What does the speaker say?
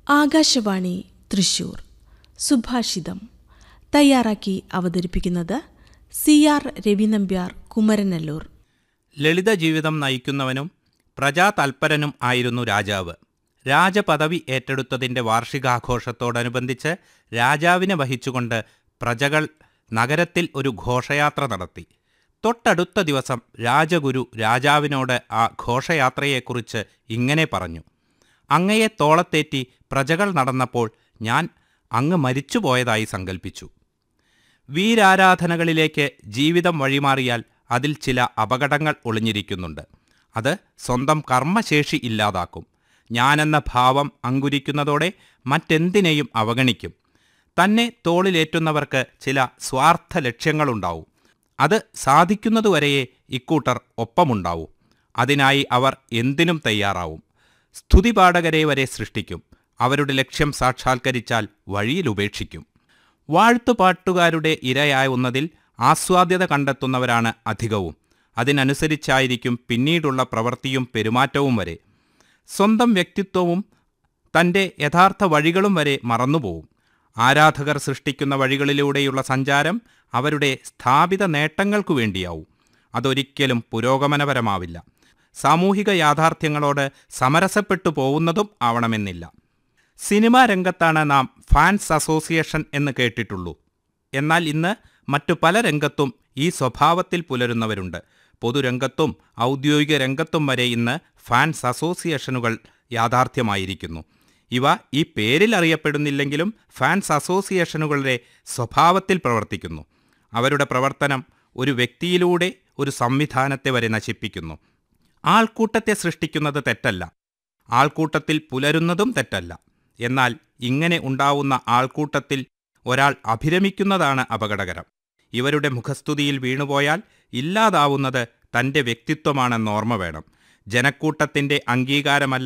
ആകാശവാണി തൃശൂർ സുഭാഷിതം തയ്യാറാക്കി അവതരിപ്പിക്കുന്നത് C R Ravi Nambiar Kumaranallur ലളിത ജീവിതം നയിക്കുന്നവനും പ്രജാതൽപരനും ആയിരുന്നു രാജാവ് രാജപദവി ഏറ്റെടുത്തതിൻ്റെ വാർഷികാഘോഷത്തോടനുബന്ധിച്ച് രാജാവിനെ വഹിച്ചുകൊണ്ട് പ്രജകൾ നഗരത്തിൽ ഒരു ഘോഷയാത്ര നടത്തി തൊട്ടടുത്ത ദിവസം രാജഗുരു രാജാവിനോട് ആ ഘോഷയാത്രയെക്കുറിച്ച് ഇങ്ങനെ പറഞ്ഞു അങ്ങയെ തോളത്തേറ്റി പ്രജകൾ നടന്നപ്പോൾ ഞാൻ അങ്ങ് മരിച്ചുപോയതായി സങ്കൽപ്പിച്ചു വീരാരാധനകളിലേക്ക് ജീവിതം വഴിമാറിയാൽ അതിൽ ചില അപകടങ്ങൾ ഒളിഞ്ഞിരിക്കുന്നുണ്ട് അത് സ്വന്തം കർമ്മശേഷി ഇല്ലാതാക്കും ഞാനെന്ന ഭാവം അങ്കുരിക്കുന്നതോടെ മറ്റെന്തിനേയും അവഗണിക്കും തന്നെ തോളിലേറ്റുന്നവർക്ക് ചില സ്വാർത്ഥ ലക്ഷ്യങ്ങളുണ്ടാവും അത് സാധിക്കുന്നതുവരെയേ ഇക്കൂട്ടർ ഒപ്പമുണ്ടാവൂ അതിനായി അവർ എന്തിനും തയ്യാറാവും സ്തുതിപാഠകരെ വരെ സൃഷ്ടിക്കും അവരുടെ ലക്ഷ്യം സാക്ഷാത്കരിച്ചാൽ വഴിയിൽ ഉപേക്ഷിക്കും വാഴ്ത്തുപാട്ടുകാരുടെ ഇരയാവുന്നതിൽ ആസ്വാദ്യത കണ്ടെത്തുന്നവരാണ് അധികവും അതിനനുസരിച്ചായിരിക്കും പിന്നീടുള്ള പ്രവൃത്തിയും പെരുമാറ്റവും വരെ സ്വന്തം വ്യക്തിത്വവും തൻ്റെ യഥാർത്ഥ വഴികളും വരെ മറന്നുപോകും ആരാധകർ സൃഷ്ടിക്കുന്ന വഴികളിലൂടെയുള്ള സഞ്ചാരം അവരുടെ സ്ഥാപിത നേട്ടങ്ങൾക്കു വേണ്ടിയാവും അതൊരിക്കലും പുരോഗമനപരമാവില്ല സാമൂഹിക യാഥാർത്ഥ്യങ്ങളോട് സമരസപ്പെട്ടു പോകുന്നതും ആവണമെന്നില്ല സിനിമാ രംഗത്താണ് നാം ഫാൻസ് അസോസിയേഷൻ എന്ന് കേട്ടിട്ടുള്ളൂ എന്നാൽ ഇന്ന് മറ്റു പല രംഗത്തും ഈ സ്വഭാവത്തിൽ പുലരുന്നവരുണ്ട് പൊതുരംഗത്തും ഔദ്യോഗിക രംഗത്തും വരെ ഇന്ന് ഫാൻസ് അസോസിയേഷനുകൾ യാഥാർത്ഥ്യമായിരിക്കുന്നു ഇവ ഈ പേരിൽ അറിയപ്പെടുന്നില്ലെങ്കിലും ഫാൻസ് അസോസിയേഷനുകളുടെ സ്വഭാവത്തിൽ പ്രവർത്തിക്കുന്നു അവരുടെ പ്രവർത്തനം ഒരു വ്യക്തിയിലൂടെ ഒരു സംവിധാനത്തെ വരെ നശിപ്പിക്കുന്നു ആൾക്കൂട്ടത്തെ സൃഷ്ടിക്കുന്നത് തെറ്റല്ല ആൾക്കൂട്ടത്തിൽ പുലരുന്നതും തെറ്റല്ല എന്നാൽ ഇങ്ങനെ ഉണ്ടാവുന്ന ആൾക്കൂട്ടത്തിൽ ഒരാൾ അഭിരമിക്കുന്നതാണ് അപകടകരം ഇവരുടെ മുഖസ്തുതിയിൽ വീണുപോയാൽ ഇല്ലാതാവുന്നത് തൻ്റെ വ്യക്തിത്വമാണെന്ന് ഓർമ്മ വേണം ജനക്കൂട്ടത്തിൻ്റെ അംഗീകാരമല്ല